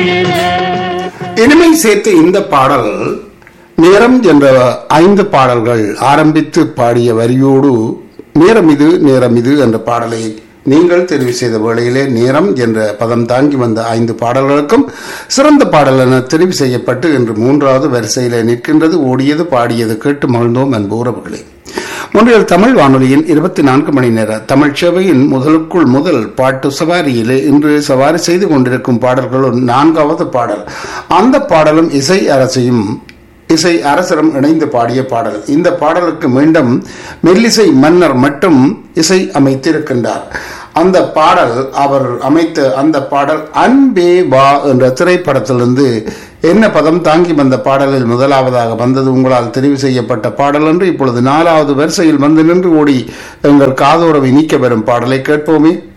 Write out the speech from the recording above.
இனிமை சேர்த்து இந்த பாடல் நேரம் என்ற ஐந்து பாடல்கள் ஆரம்பித்து பாடிய வரியோடு நேரம் இது நேரம் இது என்ற பாடலை நீங்கள் தெரிவு செய்த வேளையிலே நேரம் என்ற பதம் தாங்கி வந்த ஐந்து பாடல்களுக்கும் சிறந்த பாடல் என தெரிவு செய்யப்பட்டு இன்று மூன்றாவது வரிசையிலே நிற்கின்றது ஓடியது பாடியது கேட்டு மகிழ்ந்தோம் அன்பு உறவுகளே முன்றைய தமிழ் வானொலியின் இருபத்தி நான்கு மணி நேர தமிழ் சேவையின் முதலுக்குள் முதல் பாட்டு சவாரியிலே இன்று சவாரி செய்து கொண்டிருக்கும் பாடல்களும் நான்காவது பாடல் அந்த பாடலும் இசை அரசையும் இசை அரசரும் இணைந்து பாடிய பாடல் இந்த பாடலுக்கு மீண்டும் மெல்லிசை மன்னர் மட்டும் இசை அமைத்திருக்கின்றார் அந்த பாடல் அவர் அமைத்த அந்த பாடல் அன்பே வா என்ற திரைப்படத்திலிருந்து என்ன பதம் தாங்கி வந்த பாடலில் முதலாவதாக வந்தது உங்களால் தெரிவு செய்யப்பட்ட பாடல் என்று இப்பொழுது நாலாவது வரிசையில் வந்து நின்று ஓடி எங்கள் காதோரவை நீக்க வரும் பாடலை கேட்போமே